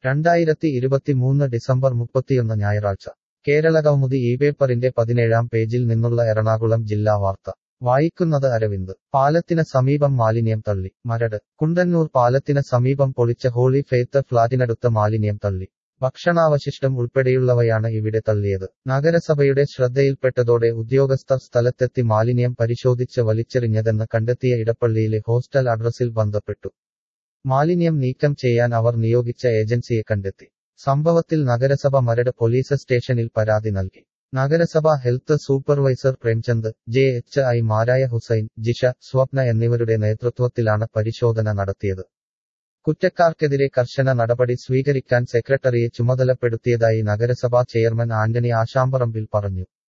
രണ്ടായിരത്തി ഇരുപത്തിമൂന്ന് ഡിസംബർ മുപ്പത്തിയൊന്ന് ഞായറാഴ്ച കേരള കൗമുദി ഈ പേപ്പറിന്റെ പതിനേഴാം പേജിൽ നിന്നുള്ള എറണാകുളം ജില്ലാ വാർത്ത വായിക്കുന്നത് അരവിന്ദ് പാലത്തിന് സമീപം മാലിന്യം തള്ളി മരട് കുണ്ടന്നൂർ പാലത്തിന് സമീപം പൊളിച്ച ഹോളി ഫെയ്ത്ത് ഫ്ളാറ്റിനടുത്ത് മാലിന്യം തള്ളി ഭക്ഷണാവശിഷ്ടം ഉൾപ്പെടെയുള്ളവയാണ് ഇവിടെ തള്ളിയത് നഗരസഭയുടെ ശ്രദ്ധയിൽപ്പെട്ടതോടെ ഉദ്യോഗസ്ഥർ സ്ഥലത്തെത്തി മാലിന്യം പരിശോധിച്ച് വലിച്ചെറിഞ്ഞതെന്ന് കണ്ടെത്തിയ ഇടപ്പള്ളിയിലെ ഹോസ്റ്റൽ അഡ്രസ്സിൽ ബന്ധപ്പെട്ടു മാലിന്യം നീക്കം ചെയ്യാൻ അവർ നിയോഗിച്ച ഏജൻസിയെ കണ്ടെത്തി സംഭവത്തിൽ നഗരസഭ മരട് പോലീസ് സ്റ്റേഷനിൽ പരാതി നൽകി നഗരസഭ health supervisor Premchand J H I മാരായ ഹുസൈൻ ജിഷ സ്വപ്ന എന്നിവരുടെ നേതൃത്വത്തിലാണ് പരിശോധന നടത്തിയത് കുറ്റക്കാർക്കെതിരെ കർശന നടപടി സ്വീകരിക്കാൻ സെക്രട്ടറിയെ ചുമതലപ്പെടുത്തിയതായി നഗരസഭാ ചെയർമാൻ ആന്റണി ആശാമ്പറമ്പിൽ പറഞ്ഞു